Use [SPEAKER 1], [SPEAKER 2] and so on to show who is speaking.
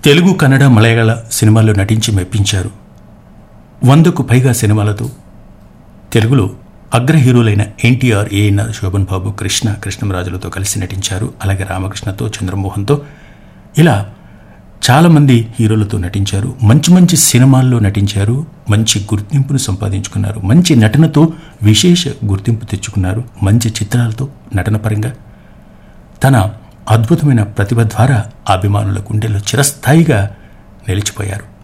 [SPEAKER 1] తెలుగు కన్నడ మలయాళ సినిమాల్లో నటించి మెప్పించారు వందకు పైగా సినిమాలతో తెలుగులో అగ్ర హీరోలైన ఎన్టీఆర్ ఏఎన్ఆర్ శోభన్ బాబు కృష్ణ కృష్ణంరాజులతో కలిసి నటించారు అలాగే రామకృష్ణతో చంద్రమోహన్తో ఇలా చాలామంది హీరోలతో నటించారు మంచి మంచి సినిమాల్లో నటించారు మంచి గుర్తింపును సంపాదించుకున్నారు మంచి నటనతో విశేష గుర్తింపు తెచ్చుకున్నారు మంచి చిత్రాలతో నటన పరంగా తన అద్భుతమైన ప్రతిభ ద్వారా అభిమానుల గుండెల్లో చిరస్థాయిగా నిలిచిపోయారు